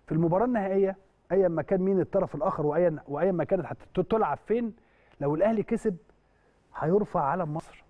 في المباراه النهائيه ايا ما كان مين الطرف الاخر وايا وايا ما كانت هتلعب فين لو الاهلي كسب هيرفع علم مصر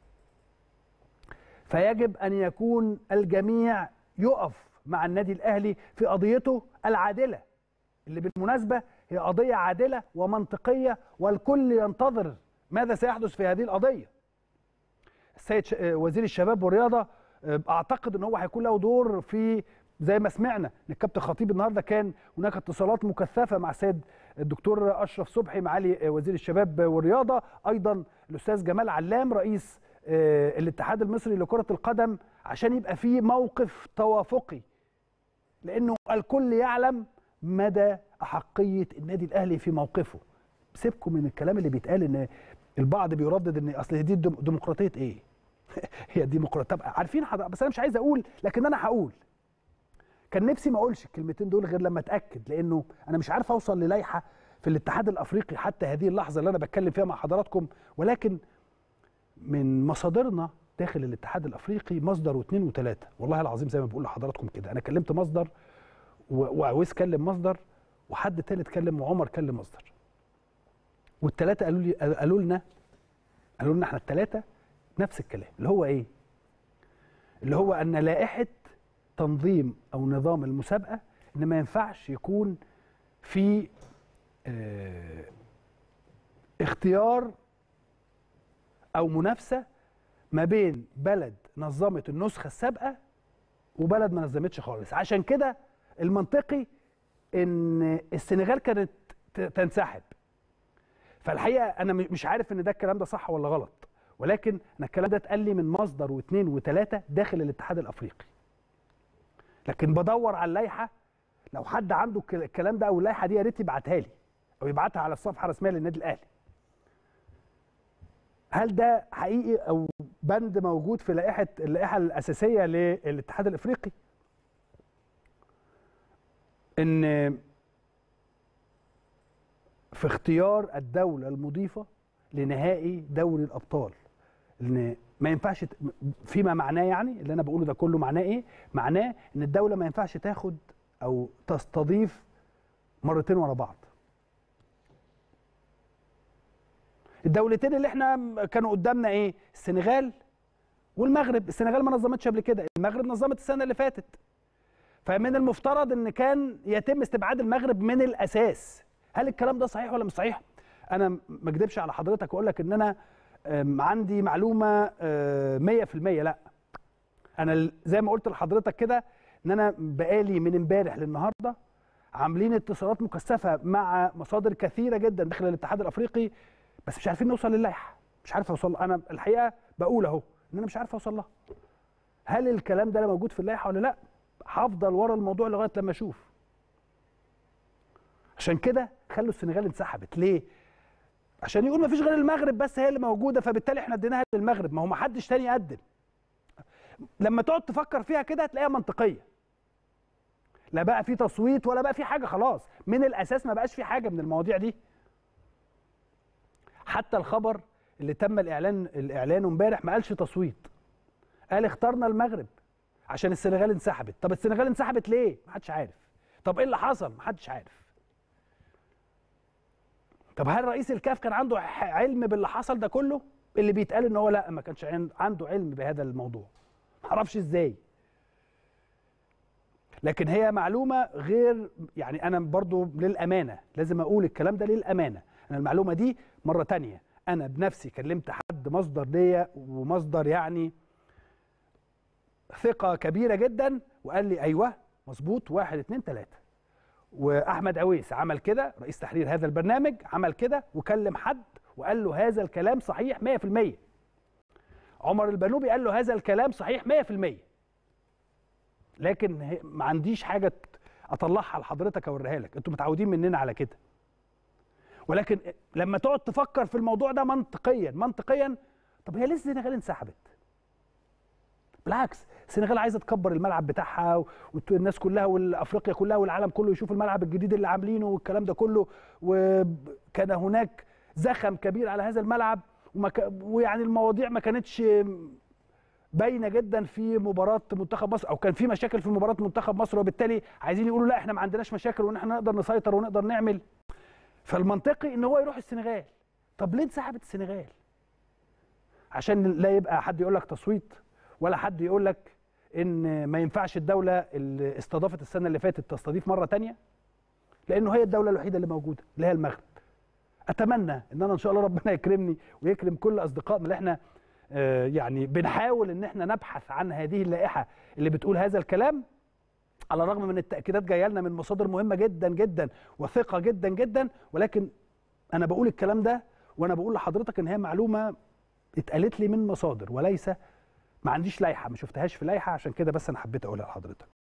فيجب ان يكون الجميع يقف مع النادي الاهلي في قضيته العادله اللي بالمناسبه هي قضيه عادله ومنطقيه والكل ينتظر ماذا سيحدث في هذه القضيه السيد وزير الشباب والرياضه اعتقد ان هو هيكون له دور في زي ما سمعنا ان الكابتن خطيب النهارده كان هناك اتصالات مكثفه مع السيد الدكتور اشرف صبحي معالي وزير الشباب والرياضه ايضا الاستاذ جمال علام رئيس الاتحاد المصري لكره القدم عشان يبقى في موقف توافقي لانه الكل يعلم مدى احقيه النادي الاهلي في موقفه سيبكم من الكلام اللي بيتقال ان البعض بيردد ان اصل دي ديمقراطيه ايه هي ديمقراطيه عارفين حضر... بس انا مش عايز اقول لكن انا هقول كان نفسي ما اقولش الكلمتين دول غير لما اتاكد لانه انا مش عارف اوصل للائحه في الاتحاد الافريقي حتى هذه اللحظه اللي انا بتكلم فيها مع حضراتكم ولكن من مصادرنا داخل الاتحاد الافريقي مصدر واثنين وثلاثه والله العظيم زي ما بقول لحضراتكم كده انا كلمت مصدر وعويس كلم مصدر وحد ثالث كلم وعمر كلم مصدر والثلاثه قالوا لي قالوا لنا قالوا لنا احنا الثلاثه نفس الكلام اللي هو ايه اللي هو ان لائحه تنظيم او نظام المسابقه ان ما ينفعش يكون في اه اختيار او منافسه ما بين بلد نظمت النسخه السابقه وبلد ما نظمتش خالص عشان كده المنطقي ان السنغال كانت تنسحب فالحقيقه انا مش عارف ان ده الكلام ده صح ولا غلط ولكن انا الكلام ده اتقال لي من مصدر واثنين وثلاثه داخل الاتحاد الافريقي لكن بدور على اللائحه لو حد عنده الكلام ده او اللائحه دي يا ريت يبعتها لي او يبعتها على الصفحه الرسميه للنادي الاهلي هل ده حقيقي او بند موجود في لائحه اللائحه الاساسيه للاتحاد الافريقي ان في اختيار الدوله المضيفه لنهائي دوري الابطال ان ما ينفعش فيما معناه يعني اللي انا بقوله ده كله معناه ايه معناه ان الدوله ما ينفعش تاخد او تستضيف مرتين ورا بعض الدولتين اللي احنا كانوا قدامنا ايه السنغال والمغرب السنغال ما نظمتش قبل كده المغرب نظمت السنه اللي فاتت فمن المفترض ان كان يتم استبعاد المغرب من الاساس هل الكلام ده صحيح ولا مش صحيح انا ما اكذبش على حضرتك واقول لك ان انا عندي معلومه 100% لا انا زي ما قلت لحضرتك كده ان انا بقالي من امبارح للنهارده عاملين اتصالات مكثفه مع مصادر كثيره جدا داخل الاتحاد الافريقي بس مش عارفين نوصل للائحه مش عارف اوصل انا الحقيقه بقول اهو ان انا مش عارف اوصل لها هل الكلام ده موجود في اللائحه ولا لا هفضل ورا الموضوع لغايه لما اشوف عشان كده خلوا السنغال انسحبت ليه عشان يقول ما فيش غير المغرب بس هي اللي موجوده فبالتالي احنا اديناها للمغرب ما هو ما حدش تاني يقدم لما تقعد تفكر فيها كده هتلاقيها منطقيه لا بقى في تصويت ولا بقى في حاجه خلاص من الاساس ما بقاش في حاجه من المواضيع دي حتى الخبر اللي تم الاعلان الاعلان امبارح ما قالش تصويت قال اخترنا المغرب عشان السنغال انسحبت طب السنغال انسحبت ليه ما حدش عارف طب ايه اللي حصل ما حدش عارف طب هل رئيس الكاف كان عنده علم باللي حصل ده كله اللي بيتقال ان هو لا ما كانش عنده علم بهذا الموضوع ما اعرفش ازاي لكن هي معلومه غير يعني انا برضو للامانه لازم اقول الكلام ده للامانه انا المعلومه دي مره تانية انا بنفسي كلمت حد مصدر ليا ومصدر يعني ثقه كبيره جدا وقال لي ايوه مظبوط واحد اتنين تلاته واحمد عويس عمل كده رئيس تحرير هذا البرنامج عمل كده وكلم حد وقال له هذا الكلام صحيح 100% عمر البنوبي قال له هذا الكلام صحيح 100% لكن ما عنديش حاجه اطلعها لحضرتك اوريها لك انتوا متعودين مننا على كده ولكن لما تقعد تفكر في الموضوع ده منطقيا منطقيا طب هي ليه السنغال انسحبت بالعكس السنغال عايزه تكبر الملعب بتاعها والناس كلها والافريقيا كلها والعالم كله يشوف الملعب الجديد اللي عاملينه والكلام ده كله وكان هناك زخم كبير على هذا الملعب ومك... ويعني المواضيع ما كانتش باينه جدا في مباراه منتخب مصر او كان في مشاكل في مباراه منتخب مصر وبالتالي عايزين يقولوا لا احنا ما عندناش مشاكل وان احنا نقدر نسيطر ونقدر نعمل فالمنطقي ان هو يروح السنغال طب ليه انسحبت السنغال عشان لا يبقى حد يقول لك تصويت ولا حد يقول لك ان ما ينفعش الدوله اللي استضافت السنه اللي فاتت تستضيف مره تانية لانه هي الدوله الوحيده اللي موجوده اللي هي المغرب اتمنى ان انا ان شاء الله ربنا يكرمني ويكرم كل اصدقائنا اللي احنا آه، يعني بنحاول ان احنا نبحث عن هذه اللائحه اللي بتقول هذا الكلام على الرغم من التاكيدات جايه لنا من مصادر مهمه جدا جدا وثقه جدا جدا ولكن انا بقول الكلام ده وانا بقول لحضرتك ان هي معلومه اتقالت لي من مصادر وليس ما عنديش لائحه ما شفتهاش في لائحه عشان كده بس انا حبيت اقولها لحضرتك